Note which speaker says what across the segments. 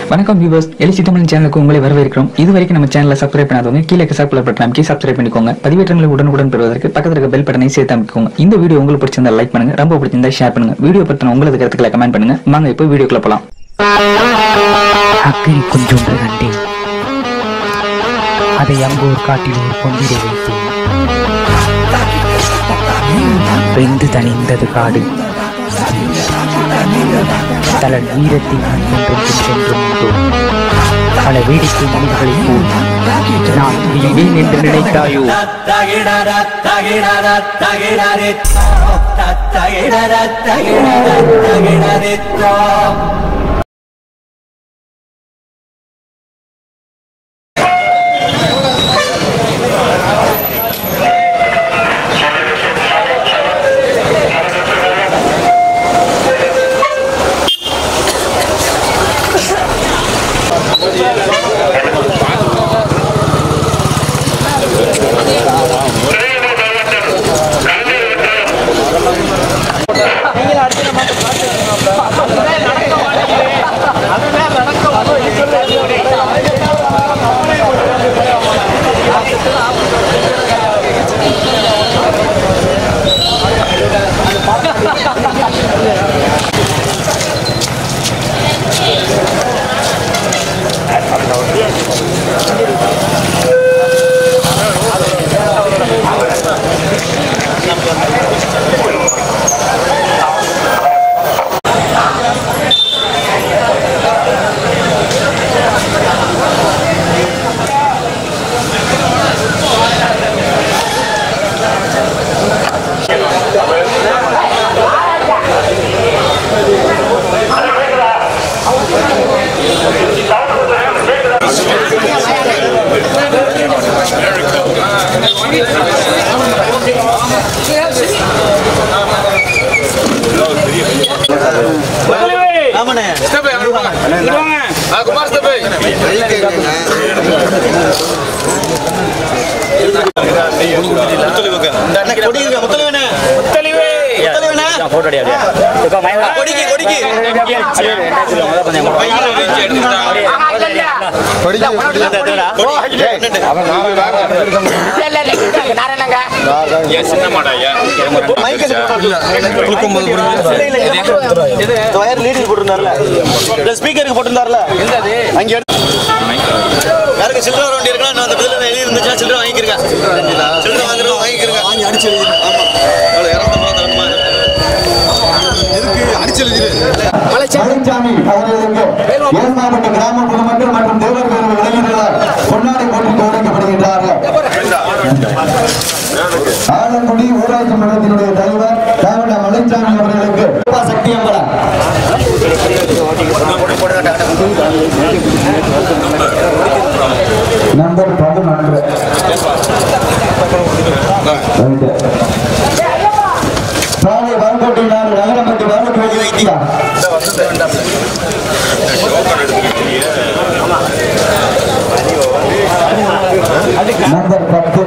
Speaker 1: வணக்கம் வியூவர்ஸ் எலிசி தமிழ் சேனலுக்கு உங்களை வரவேற்கிறோம் இது வரைக்கும் நம்ம சேனலை சப்ஸ்கிரைப் பண்ணாதவங்க கீழே சப்ஸ்கிரைப் பட்டன் அமைக்கி சப்ஸ்கிரைப் பண்ணிக்கோங்க பதிவேற்றங்களை உடனுக்குடன் பெறுவதற்கு பக்கத்தில் இருக்க பெல் பட்டனை சேர்த்து அமைக்கோங்க இந்த வீடியோ உங்களுக்கு பிடிச்சிருந்தா லைக் பண்ணுங்க ரொம்ப பிடிச்சிருந்தா ஷேர் பண்ணுங்க வீடியோ பத்தின உங்களது கருத்துக்களை கமெண்ட் பண்ணுங்க வாங்க இப்போ வீடியோக்குள்ள போலாம்
Speaker 2: அக்கறை கொஞ்சொன்று கண்டேன் அதை அங்கோர் காட்டில் ஒரு கொண்டிட வைத்தேன் வெந்து தணிந்தது காடு தலன் வீரத்தின் என்றும் சென்றும் உண்டோ பல வேடிக்கை மனிதர்களைப் போல் நான் துணிவேன் என்று நினைத்தாயோ
Speaker 3: வயர் லீடிங் போட்டிருந்தார்ல இல்ல ஸ்பீக்கருக்கு போட்டிருந்தார்ல அங்க எடுத்து யாருக்கு சில்லறை வண்டி இருக்கா நான் அந்த பில்ல எழுதி இருந்துச்சா சில்லறை வாங்கிக்கிறேன் சில்லறை வாங்குறோம் வாங்கிக்கிறேன் வாங்கி அடிச்சு எழுதி ஆமா எவ்வளவு இறந்த போதுமா எதுக்கு அடிச்சு எழுதிரு
Speaker 4: பழனிசாமி அவர்களுக்கு ஏன் மாவட்ட கிராம பொதுமக்கள் மற்றும் தேவர் பேரவை இளைஞர்களால் பொன்னாடை போட்டி கௌரவிக்கப்படுகின்றார்கள் ஆலங்குடி ஊராட்சி மன்றத்தினுடைய தலைவர் தாவட மலைச்சாமி அவர்களுக்கு ரூபா சக்தி அம்பலம் நம்பர் பதினொன்று சாலை வால்கோட்டினார் நகரமட்டி வால்கோட்டி வைத்தியா நம்பர் பத்து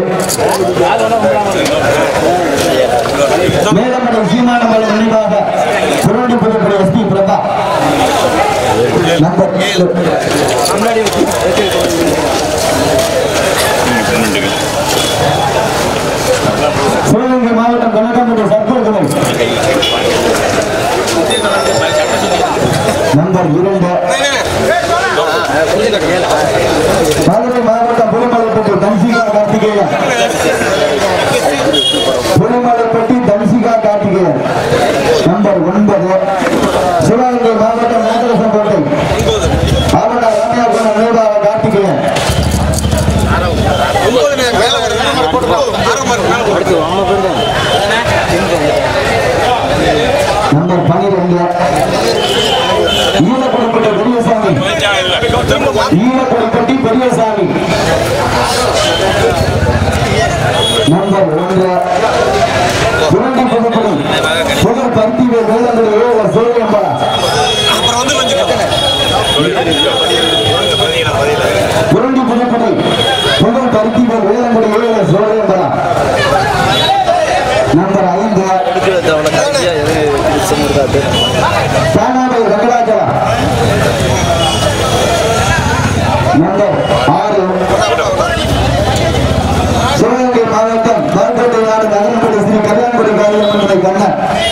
Speaker 4: மேலமடை சீமானமலை நினைவாக குருவடி புதுப்படி எஸ்பி பிரபா நம்பர் ஏழு சிவகங்கை மாவட்டம் கனகாம்பட்டி சர்க்குலர் நம்பர் இரண்டு மதுரை மாவட்டம் புலிமலைப்பட்டி தன்சிகா கார்த்திகேயன் புலிமலைப்பட்டி தன்சிகா கார்த்திகேயன் நம்பர் ஒன்பது சிவகங்கை மாவட்டம் மேதரசங்கோட்டை மாவட்ட ராமையாபுரம் நினைவாக கார்த்திகேயன் நம்பர் பனிரெண்டு ஈழக்குடிப்பட்ட பெரியசாமி ஈழக்குடிப்பட்டி பெரியசாமி நம்பர் ஒன்று புரண்டி புதுப்படி புகழ் பருத்திவே வேளாண்மை ஏழு சோழியம்பா புரண்டி புதுப்படி புகழ் பருத்திவே வேளாண்மை ஏழு சோழியம்பா நம்பர் ஐந்து சானாவை வெங்கடாச்சலம் நம்பர் ஆறு சிவகங்கை மாவட்டம் மருக்கோட்டை நாடு நகரப்படி ஸ்ரீ கல்யாணகுடி காரியமன்றத்தை கண்ணன்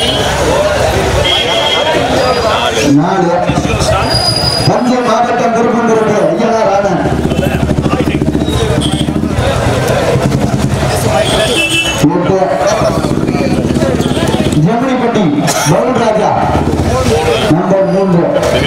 Speaker 4: நாடு தஞ்சை மாவட்டம் திருப்பந்தூருக்கு ஐயனார் ஆனந்த் எட்டு ஜெமினிப்பட்டி பவுல் ராஜா நம்பர் மூன்று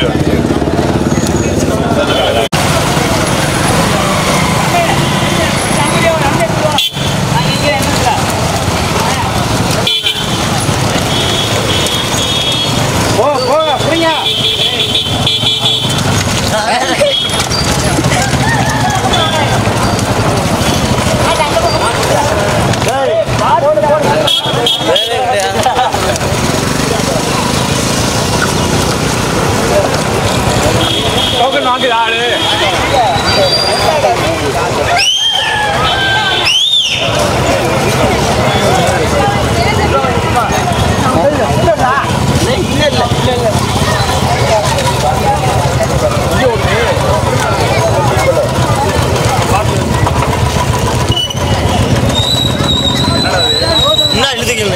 Speaker 3: என்ன எழுதிக்கல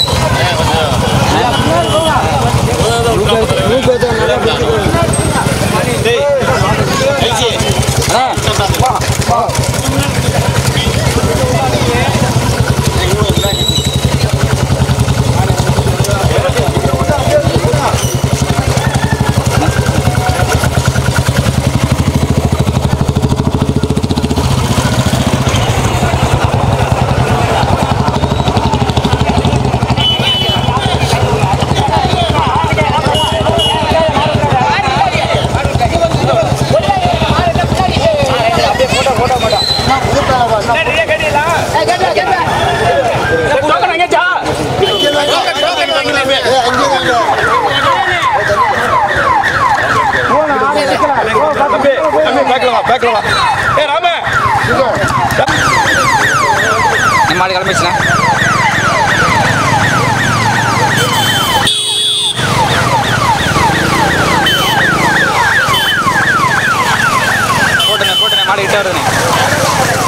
Speaker 2: நம்ம ஆள் கிளம்பிச்சுண்ணா போட்டுங்க போட்டுங்க மாடு கிட்ட வருதுண்ணே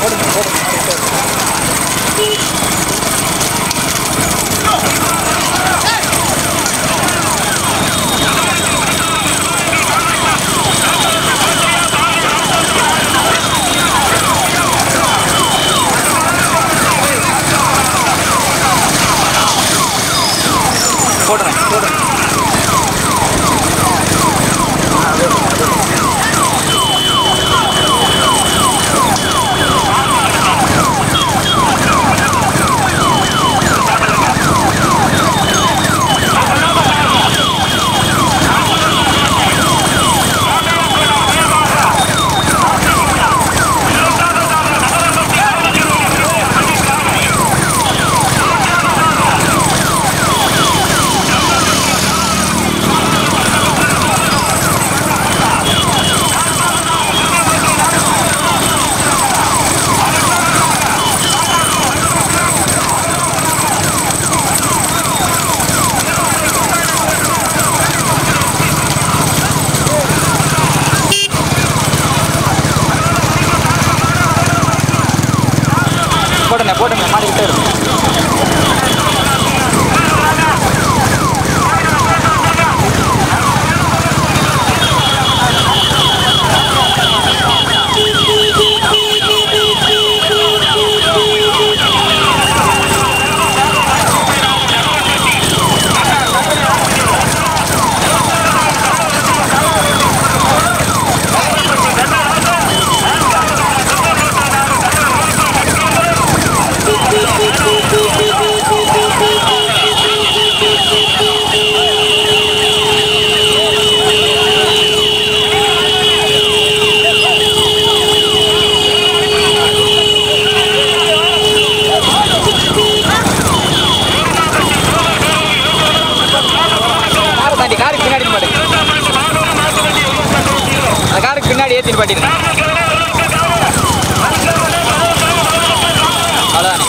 Speaker 1: போடுறேன் போடுறேன் போடுங்க போடுங்க மாட்டிக்கிட்டே இருக்கும் காரை தாண்டி காருக்கு பின்னாடி பாட்டு அந்த காருக்கு பின்னாடி ஏற்றிட்டு பாட்டிருங்க அவ்வளோதானே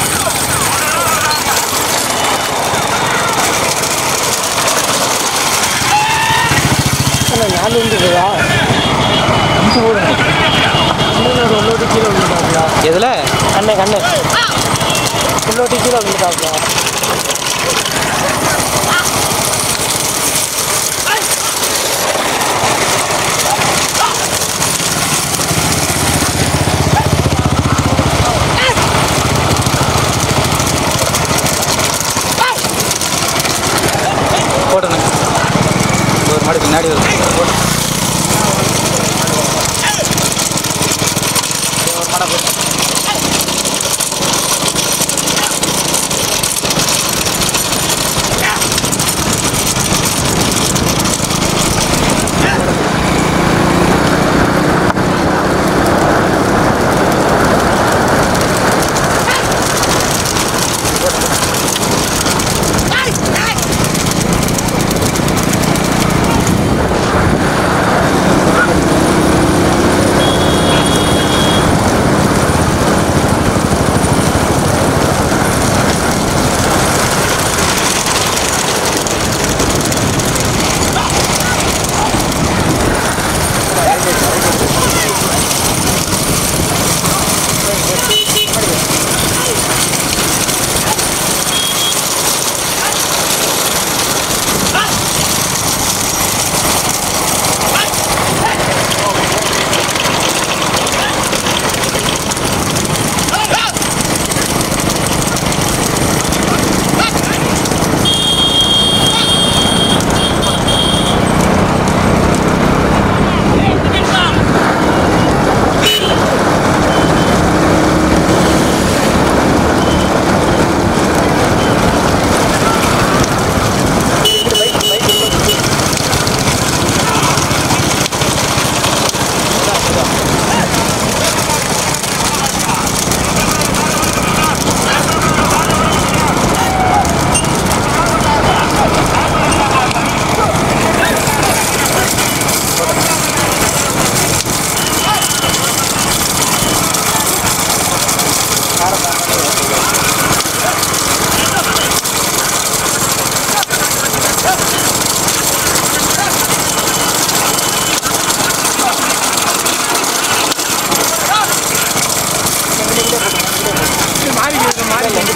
Speaker 5: நாலு வந்துருக்குதா இன்னொரு உள்ளோட்டி கீழே விழுந்துட்டாப்ல
Speaker 1: எதில்
Speaker 5: கண்ணே கண்ணே உள்ளோட்டி கீழே விழுந்துட்டாப்ல
Speaker 1: போடுங்க ஒரு மாடு பின்னாடி வருது போடு ஒரு மாடை போடு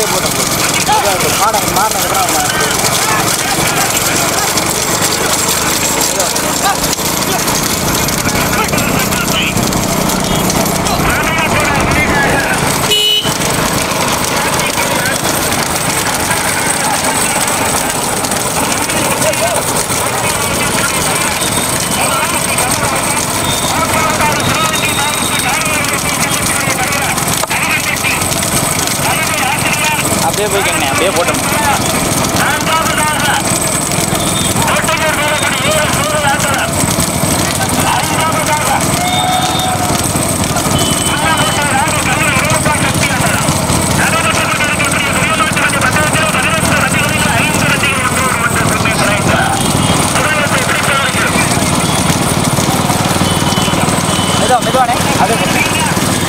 Speaker 5: அப்படியே போட்டோம் மாட மாறின
Speaker 6: அப்படியே போய்க்கண்ணே அப்படியே போட்டோம் மெதுவா மெதுவானே அப்படியே போட்டோம்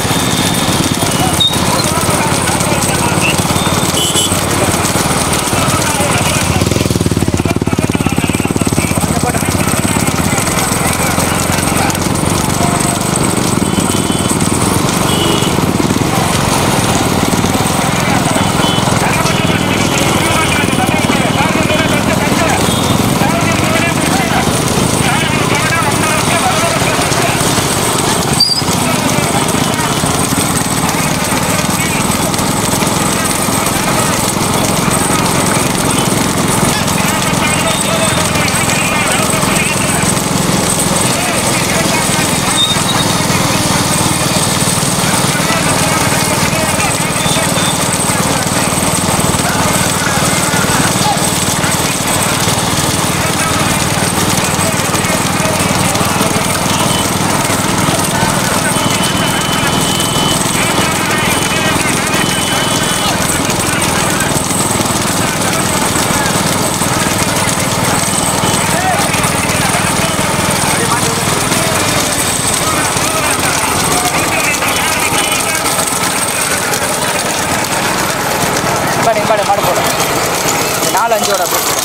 Speaker 6: பாடு பாடு மாடு போடும் நாலு அஞ்சோட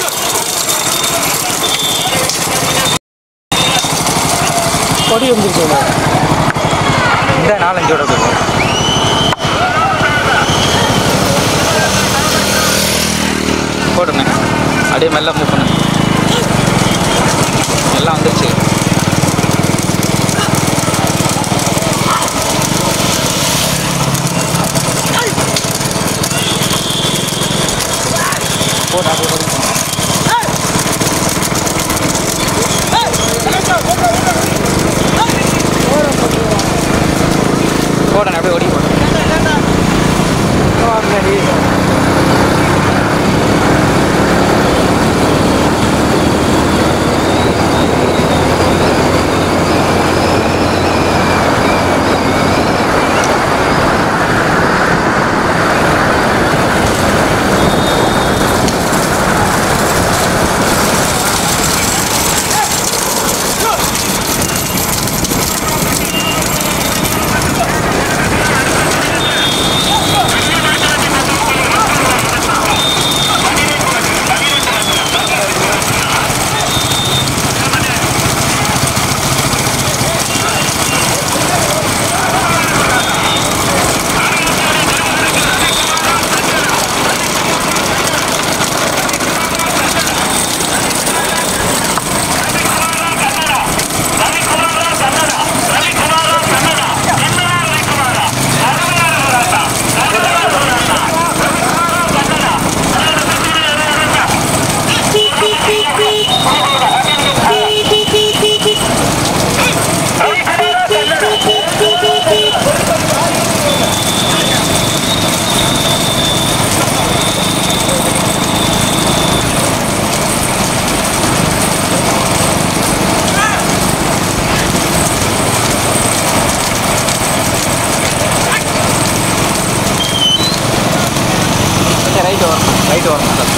Speaker 5: கொடி வந்துருச்சு
Speaker 6: இந்த நாலு அஞ்சோட போடும் போடுங்க அப்படியே மெல்ல மூவ் பண்ணு எல்லாம் வந்துருச்சு போடு அப்படியே போடு போடணும் அப்படியே ஓடி போடு கொஞ்சம் ரைட் வரணும் ரைட் வரணும் சார்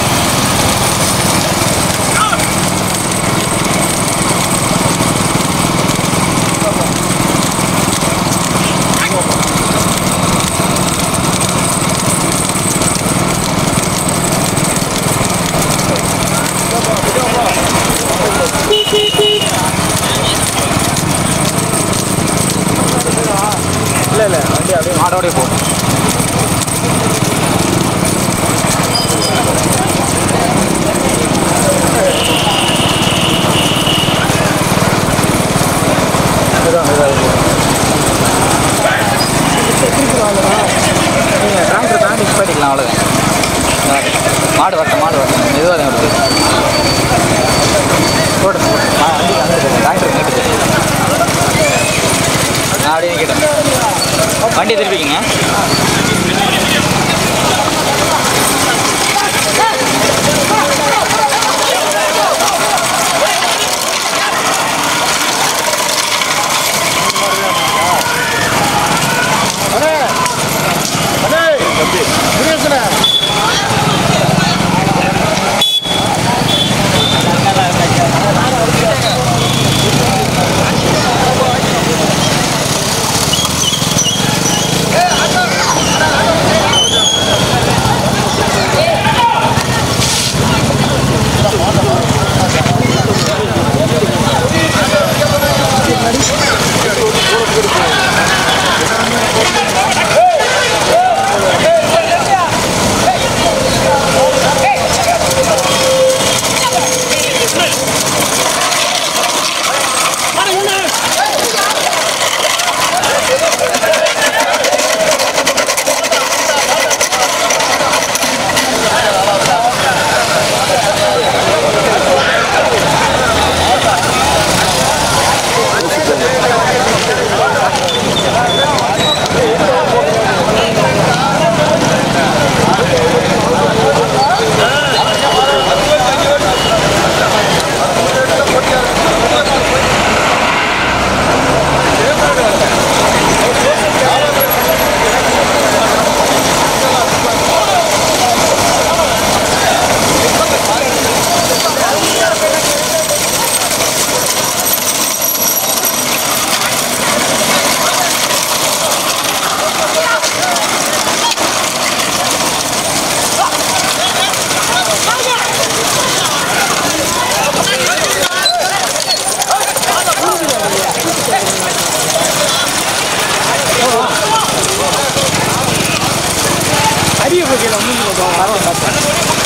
Speaker 6: இல்லை இல்லை வண்டி அப்படியே மாடோடய போகும் அவ்வளோதான் அவ்வளோதான் மாடு வரட்டும் மாடு வரட்டும் மெதுவாக தான் வருது போடு போடு. ஆ, வண்டி வந்துருக்கு டாக்டர் கேட்டு நான் அப்படியே கேட்டேன் வண்டி திருப்பிக்கிங்க
Speaker 5: அரிய போகையில் மூஞ்சி போட்டோம்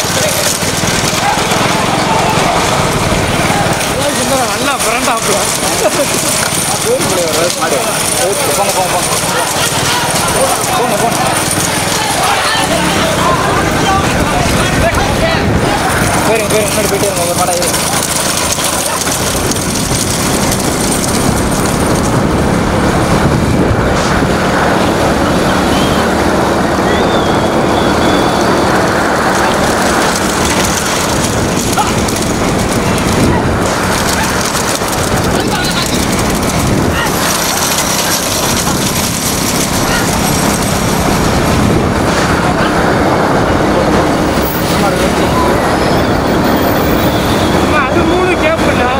Speaker 5: நல்லா பிறண்டாப்புல
Speaker 6: மாடு போங்க போங்க போங்க போங்க போங்க போயிருங்க போயிருங்க முன்னாடி போயிட்டு இருங்க ஒரு மாடா இரு
Speaker 5: அது மூணு கேப்புண்ணா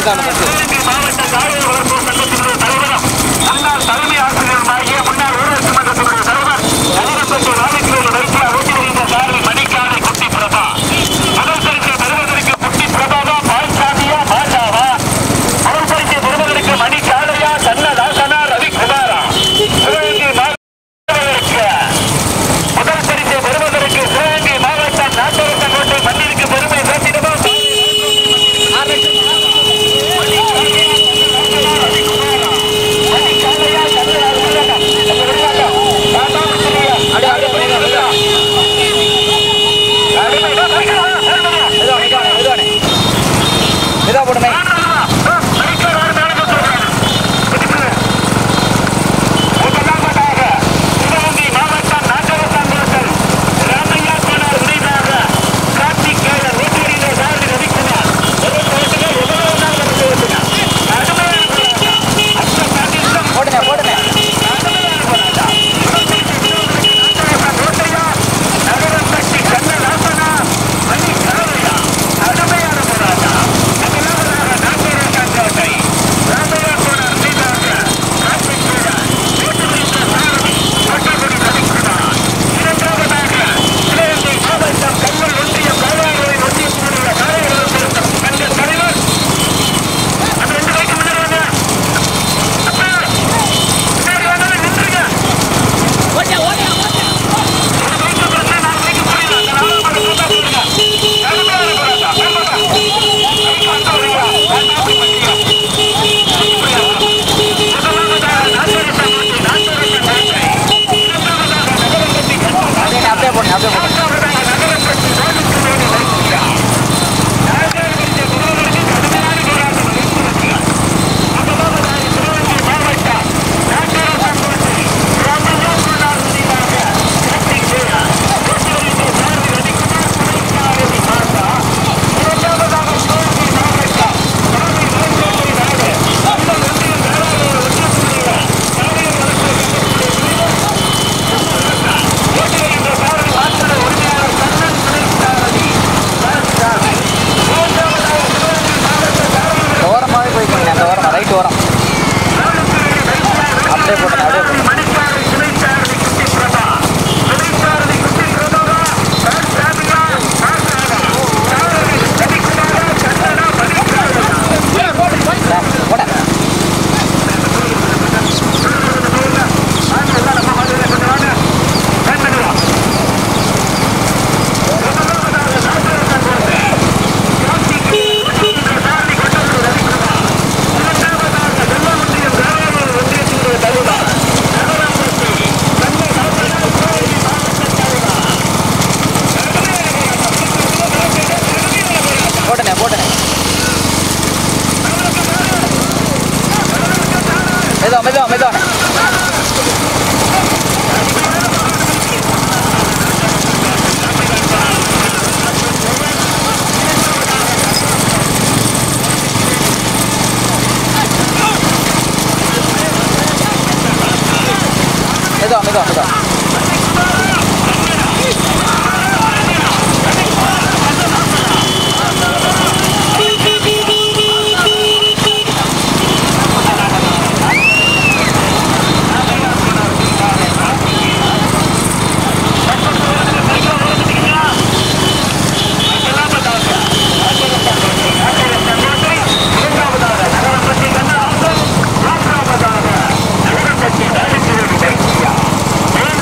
Speaker 6: எங்க ஒன்று பட்டு
Speaker 7: மாவட்ட காவல் வளர்ப்பு சங்கத்தினுடைய தலைவரும் முன்னாள் தலைமை ஆசிரியருமாகிய முன்னாள் ஊராட்சி மன்றத்தினுடைய தலைவர் கலிகப்பட்டு ராமகிருஷ்ணன் வைத்திய ஓட்டி வருகின்ற சாரதி மணிக்காலை குட்டி பிரபா முதல் பரிசை பெறுவதற்கு குட்டி பிரபாவா பால்சாமியா பாஜாவா முதல் பரிசை பெறுவதற்கு மணிக்காலையா கண்ணதாசனா ரவிக்குமாரா சிவகங்கை மாவட்டத்திற்கு முதல் பரிசை பெறுவதற்கு சிவகங்கை மாவட்டம் நாட்டரசன் கோட்டை மண்ணிற்கு பெருமை சேர்த்திடவா
Speaker 6: இதா போடுமே போடுங்க போடுங்க அப்படியே அப்படியே போடுங்க அப்படியே போடுங்க இந்த ஓரமாகவே போய்க்கோங்க அந்த ஓரமாக ரைட் ஓரம் அப்படியே போட்டுங்க அப்படியே போட்டுங்க போட போட்டுங்க போட்டுங்க மெதுவா மெதுவா மெதுவா மெதுவா மெதுவா மெதுவா
Speaker 7: மூன்றாவதாக நகரப்பட்டி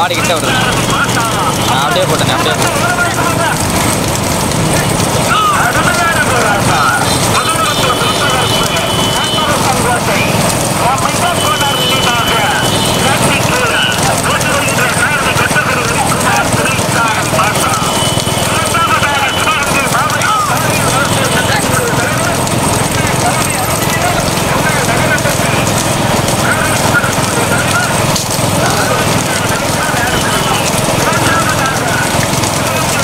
Speaker 6: மாடு கிட்ட வருது நான் அப்படியே போட்டேன் அப்படியே போட்டேன்.
Speaker 7: ஆ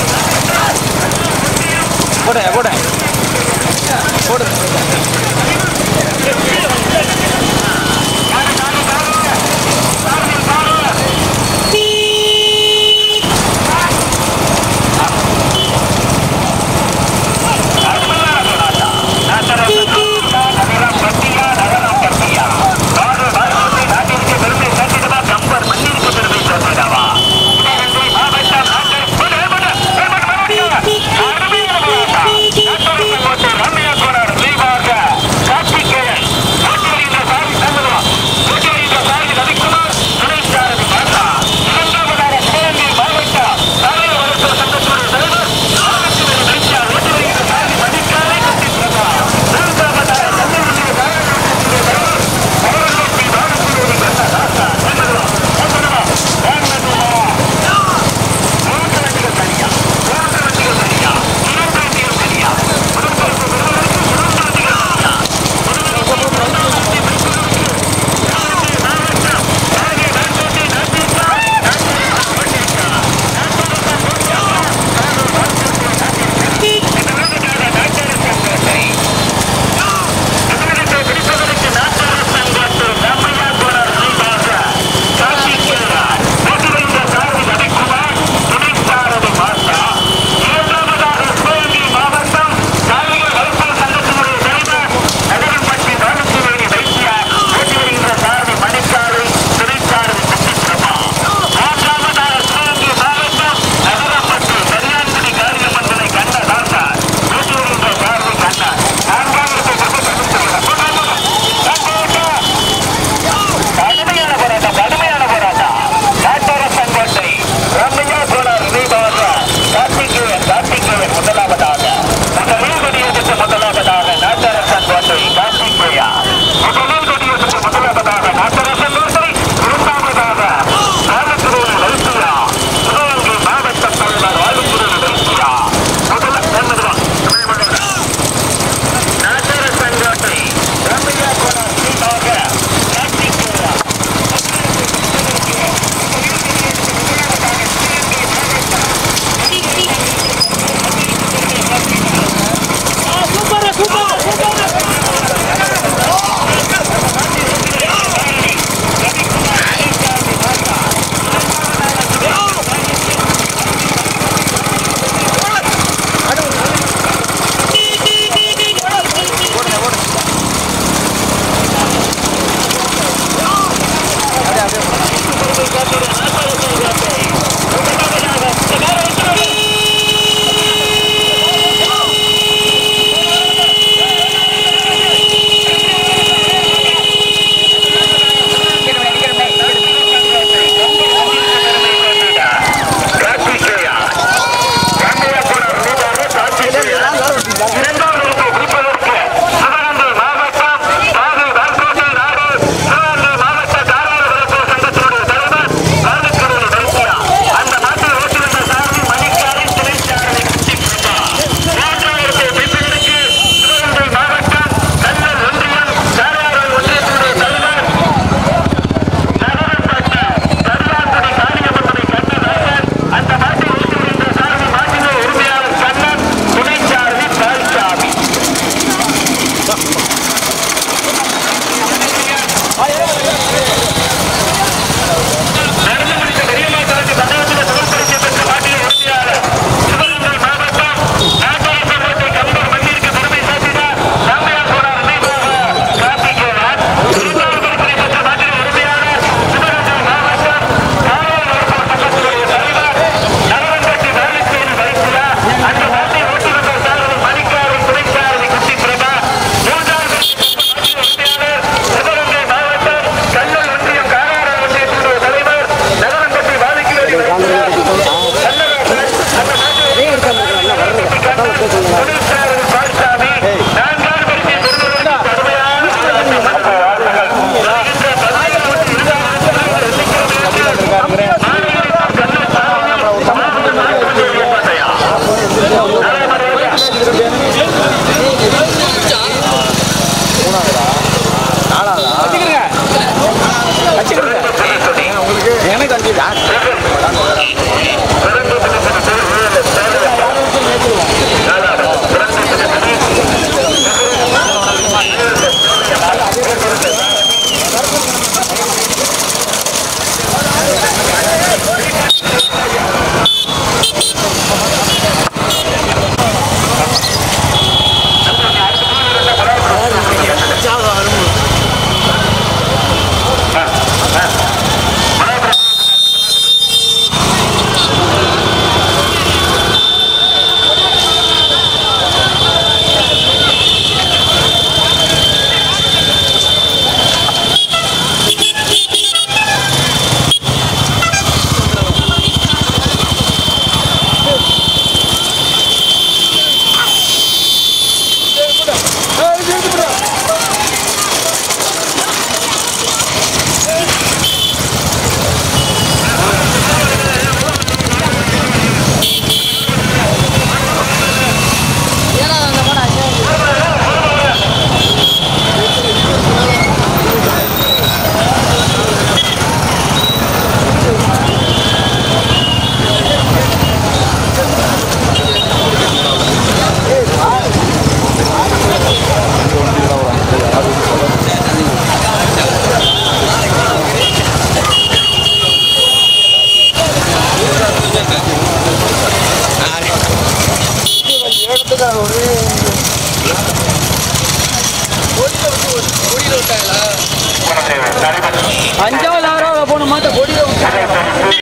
Speaker 3: இடத்துக்கு ஒரே